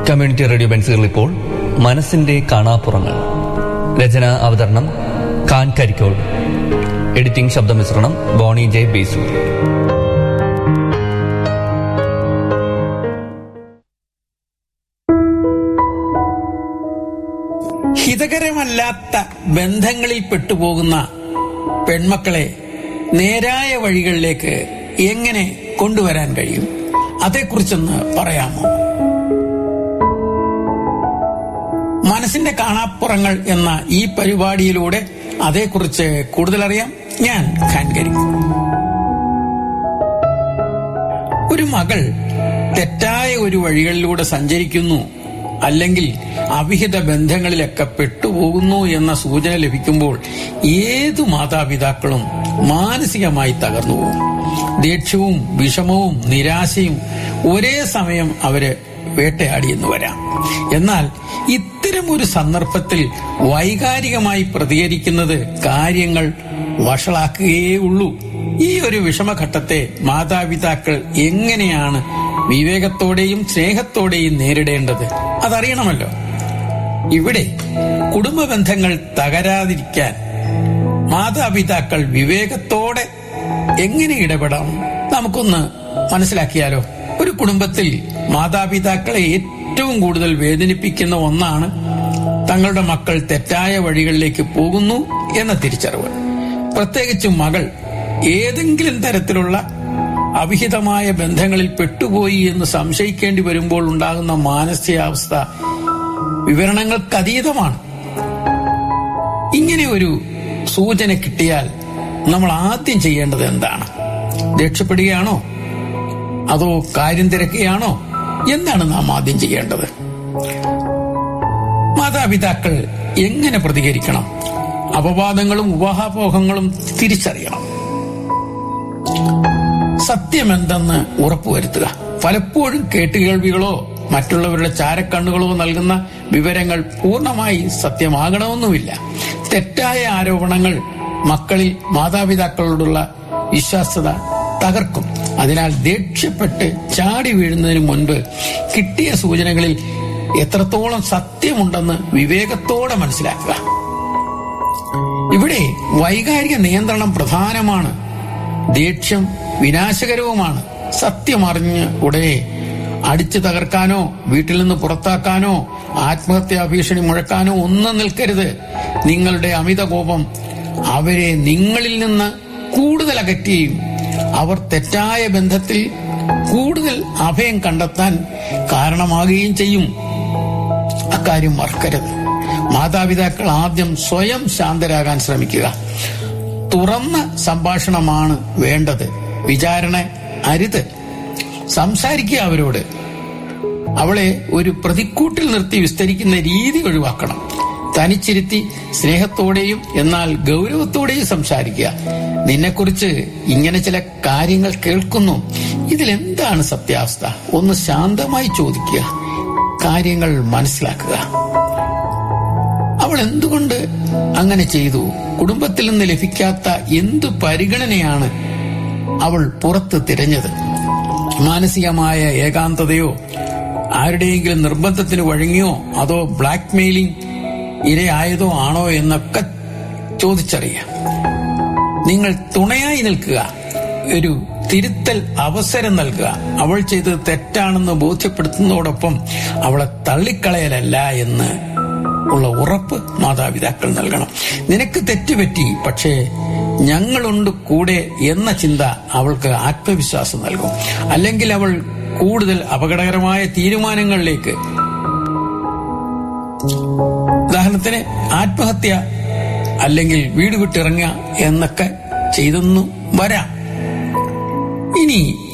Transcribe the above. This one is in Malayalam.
കമ്മ്യൂണിറ്റി റേഡിയോ ബെൻസുകൾ ഇപ്പോൾ മനസ്സിന്റെ കാണാപ്പുറങ്ങൾ രചന അവതരണം ഖാൻ കരിക്കോൾ എഡിറ്റിംഗ് ശബ്ദമിശ്രണം ബോണി ജെ ബേസു ഹിതകരമല്ലാത്ത ബന്ധങ്ങളിൽ പെട്ടുപോകുന്ന പെൺമക്കളെ നേരായ വഴികളിലേക്ക് എങ്ങനെ കൊണ്ടുവരാൻ കഴിയും അതേക്കുറിച്ചൊന്ന് പറയാമോ മനസ്സിന്റെ കാണാപ്പുറങ്ങൾ എന്ന ഈ പരിപാടിയിലൂടെ അതേക്കുറിച്ച് കൂടുതലറിയാം ഞാൻ ഖാൻകരി ഒരു മകൾ തെറ്റായ ഒരു വഴികളിലൂടെ സഞ്ചരിക്കുന്നു അല്ലെങ്കിൽ അവിഹിത ബന്ധങ്ങളിലൊക്കെ പെട്ടുപോകുന്നു എന്ന സൂചന ലഭിക്കുമ്പോൾ ഏതു മാതാപിതാക്കളും മാനസികമായി തകർന്നു പോകും ദേഷ്യവും വിഷമവും നിരാശയും ഒരേ സമയം അവര് വേട്ടയാടിയെന്ന് വരാം എന്നാൽ ഇത്തരം ഒരു സന്ദർഭത്തിൽ വൈകാരികമായി പ്രതികരിക്കുന്നത് കാര്യങ്ങൾ വഷളാക്കുകയേ ഉള്ളൂ ഈ ഒരു വിഷമഘട്ടത്തെ മാതാപിതാക്കൾ എങ്ങനെയാണ് വിവേകത്തോടെയും സ്നേഹത്തോടെയും നേരിടേണ്ടത് അതറിയണമല്ലോ ഇവിടെ കുടുംബ ബന്ധങ്ങൾ തകരാതിരിക്കാൻ മാതാപിതാക്കൾ വിവേകത്തോടെ എങ്ങനെ ഇടപെടാം നമുക്കൊന്ന് മനസ്സിലാക്കിയാലോ ഒരു കുടുംബത്തിൽ മാതാപിതാക്കളെ ഏറ്റവും കൂടുതൽ വേദനിപ്പിക്കുന്ന ഒന്നാണ് തങ്ങളുടെ മക്കൾ തെറ്റായ വഴികളിലേക്ക് പോകുന്നു എന്ന തിരിച്ചറിവ് പ്രത്യേകിച്ചും മകൾ ഏതെങ്കിലും തരത്തിലുള്ള അവിഹിതമായ ബന്ധങ്ങളിൽ പെട്ടുപോയി എന്ന് സംശയിക്കേണ്ടി വരുമ്പോൾ ഉണ്ടാകുന്ന മാനസികാവസ്ഥ വിവരണങ്ങൾക്കതീതമാണ് ഇങ്ങനെ ഒരു സൂചന കിട്ടിയാൽ നമ്മൾ ആദ്യം ചെയ്യേണ്ടത് എന്താണ് രക്ഷപ്പെടുകയാണോ അതോ കാര്യം തിരക്കുകയാണോ എന്താണ് നാം ആദ്യം ചെയ്യേണ്ടത് മാതാപിതാക്കൾ എങ്ങനെ പ്രതികരിക്കണം അപവാദങ്ങളും ഉപാഹാപോഹങ്ങളും തിരിച്ചറിയണം സത്യമെന്തെന്ന് ഉറപ്പുവരുത്തുക പലപ്പോഴും കേട്ടുകേൾവികളോ മറ്റുള്ളവരുടെ ചാരക്കണ്ണുകളോ നൽകുന്ന വിവരങ്ങൾ പൂർണ്ണമായി സത്യമാകണമെന്നുമില്ല തെറ്റായ ആരോപണങ്ങൾ മക്കളിൽ മാതാപിതാക്കളോടുള്ള വിശ്വാസ്യത തകർക്കും അതിനാൽ ദേഷ്യപ്പെട്ട് ചാടി വീഴുന്നതിന് മുൻപ് കിട്ടിയ സൂചനകളിൽ എത്രത്തോളം സത്യമുണ്ടെന്ന് വിവേകത്തോടെ മനസ്സിലാക്കുക ഇവിടെ വൈകാരിക നിയന്ത്രണം പ്രധാനമാണ് ദേഷ്യം വിനാശകരവുമാണ് സത്യമറിഞ്ഞ് ഉടനെ അടിച്ചു തകർക്കാനോ വീട്ടിൽ നിന്ന് പുറത്താക്കാനോ ആത്മഹത്യാ ഭീഷണി മുഴക്കാനോ ഒന്നും നിൽക്കരുത് നിങ്ങളുടെ അമിത കോപം അവരെ നിങ്ങളിൽ നിന്ന് കൂടുതൽ അകറ്റുകയും അവർ തെറ്റായ ബന്ധത്തിൽ കൂടുതൽ അഭയം കണ്ടെത്താൻ കാരണമാകുകയും ചെയ്യും അക്കാര്യം മറക്കരുത് മാതാപിതാക്കൾ ആദ്യം സ്വയം ശാന്തരാകാൻ ശ്രമിക്കുക തുറന്ന സംഭാഷണമാണ് വേണ്ടത് വിചാരണ അരുത് സംസാരിക്കുക അവരോട് അവളെ ഒരു പ്രതിക്കൂട്ടിൽ നിർത്തി വിസ്തരിക്കുന്ന രീതി ഒഴിവാക്കണം തനിച്ചിരുത്തി സ്നേഹത്തോടെയും എന്നാൽ ഗൗരവത്തോടെയും സംസാരിക്കുക നിന്നെക്കുറിച്ച് ഇങ്ങനെ ചില കാര്യങ്ങൾ കേൾക്കുന്നു ഇതിലെന്താണ് സത്യാവസ്ഥ ഒന്ന് ശാന്തമായി ചോദിക്കുക കാര്യങ്ങൾ മനസ്സിലാക്കുക അവൾ എന്തുകൊണ്ട് അങ്ങനെ ചെയ്തു കുടുംബത്തിൽ നിന്ന് ലഭിക്കാത്ത എന്തു പരിഗണനയാണ് അവൾ പുറത്ത് തിരഞ്ഞത് മാനസികമായ ഏകാന്തതയോ ആരുടെയെങ്കിലും നിർബന്ധത്തിന് വഴങ്ങിയോ അതോ ബ്ലാക്ക് മെയിലിംഗ് ഇരയായതോ ആണോ എന്നൊക്കെ ചോദിച്ചറിയാം നിങ്ങൾ തുണയായി നിൽക്കുക ഒരു തിരുത്തൽ അവസരം നൽകുക അവൾ ചെയ്തത് തെറ്റാണെന്ന് ബോധ്യപ്പെടുത്തുന്നതോടൊപ്പം അവളെ തള്ളിക്കളയലല്ല എന്ന് ഉള്ള ഉറപ്പ് മാതാപിതാക്കൾ നൽകണം നിനക്ക് തെറ്റുപറ്റി പക്ഷേ ഞങ്ങളുണ്ട് കൂടെ എന്ന ചിന്ത അവൾക്ക് ആത്മവിശ്വാസം നൽകും അല്ലെങ്കിൽ അവൾ കൂടുതൽ അപകടകരമായ തീരുമാനങ്ങളിലേക്ക് ഉദാഹരണത്തിന് ആത്മഹത്യ അല്ലെങ്കിൽ വീട് വിട്ടിറങ്ങുക എന്നൊക്കെ ചെയ്തെന്നു വരാം ഇനി